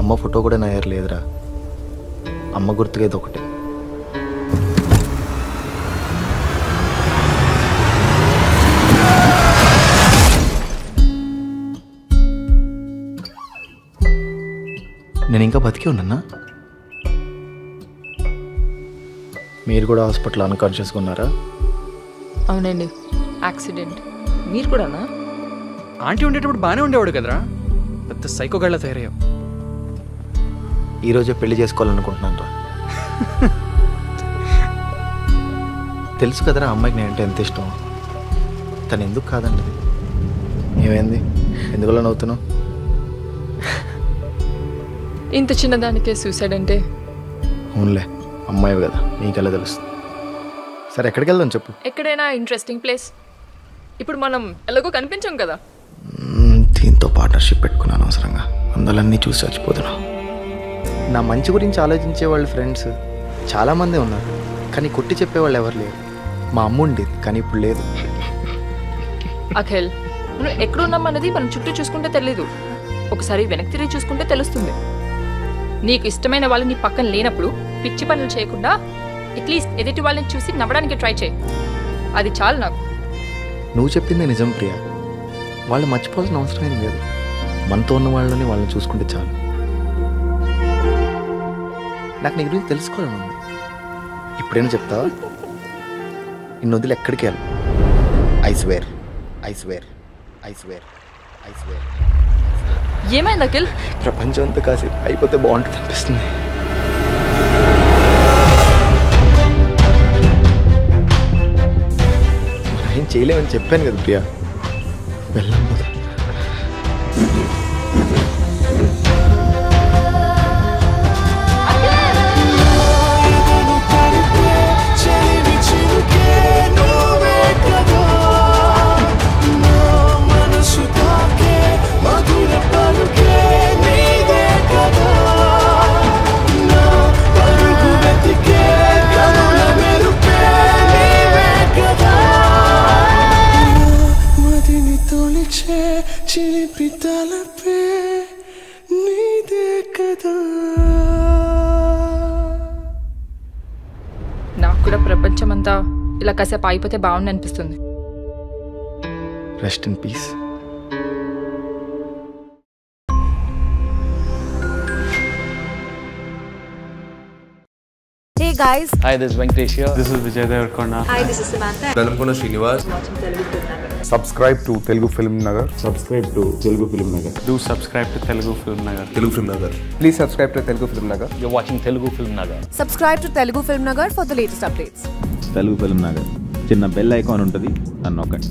అమ్మ ఫోటో కూడా నా దగ్గర లేదురా అమ్మ గుర్తుగా ఇది ఒకటే నేను ఇంకా బతికి ఉన్నానా మీరు కూడా హాస్పిటల్ అన్కాన్షియస్గా ఉన్నారా అవునండి యాక్సిడెంట్ మీరు కూడానా ఆంటీ ఉండేటప్పుడు బాగానే ఉండేవాడు కదరా పెద్ద సైకోగాళ్ళ తయారయ్యావు ఈరోజే పెళ్లి చేసుకోవాలనుకుంటున్నాను రా తెలుసు కదరా అమ్మాయికి నేనంటే ఎంత ఇష్టం తను ఎందుకు కాదండి ఏమైంది ఎందుకలా నవ్వుతున్నావు ఇంత చిన్నదానికే సూసైడ్ అంటే అవునులే అమ్మాయి కదా నీకెలా తెలుస్తుంది సరే ఎక్కడికి వెళ్దాం చెప్పు ఎక్కడైనా ఇంట్రెస్టింగ్ ప్లేస్ ఇప్పుడు మనం ఎలాగో కనిపించాం కదా మ్మ్, దీంతో పార్ట్నర్షిప్ పెట్టుకున్నాను అవసరంగా అందులన్నీ చూసి చచ్చిపోతున్నా నా మంచి గురించి ఆలోచించే వాళ్ళ ఫ్రెండ్స్ చాలామంది ఉన్నారు కానీ కొట్టి చెప్పేవాళ్ళు ఎవరు లేరు మా అమ్మ ఉండేది కానీ ఇప్పుడు లేదు అఖిల్ మనం ఎక్కడున్నాం అన్నది మనం చుట్టూ చూసుకుంటే తెలీదు ఒకసారి వెనక్కి తిరిగి చూసుకుంటే తెలుస్తుంది నీకు ఇష్టమైన వాళ్ళు నీ పక్కన లేనప్పుడు పిచ్చి పనులు చేయకుండా అట్లీస్ట్ ఎదుటి వాళ్ళని చూసి నవ్వడానికి ట్రై చేయి అది చాలు నాకు నువ్వు చెప్పింది నిజం ప్రియా వాళ్ళు మర్చిపోవాల్సిన అవసరం ఏం లేదు మనతో ఉన్న వాళ్ళని వాళ్ళని చూసుకుంటే చాలు నాకు నీ గురించి తెలుసుకోవాలని ఉంది ఇప్పుడైనా చెప్తావా ఇన్ని వదిలి ఎక్కడికి వెళ్ళి I swear I swear I swear I swear ఏమైంది అఖిల్ ప్రపంచం అంతా కాసేపు అయిపోతే బాగుంటుంది అనిపిస్తుంది మనం ఏం చేయలేమని చెప్పాను కదా ప్రియా వెళ్ళాం కదా మదిని తొలిచే చిలిపి తలపే నీదే కదా నాకు కూడా ప్రపంచం అంతా ఇలా కాసేపు అయిపోతే బాగుంది అనిపిస్తుంది rest in peace Hey guys, Hi, this is Venkatesh here. This is Vijay Devarkonda. hi, this is Samantha. Velankonda Srinivas subscribe to Telugu Film Nagar Subscribe to Telugu Film Nagar. Do subscribe to Telugu Film Nagar. Telugu Film Nagar please subscribe to Telugu Film Nagar You're watching Telugu Film Nagar. Subscribe to Telugu Film Nagar for the latest updates. Telugu Film Nagar చిన్న bell icon ఉంటుంది నన్ను నొక్కండి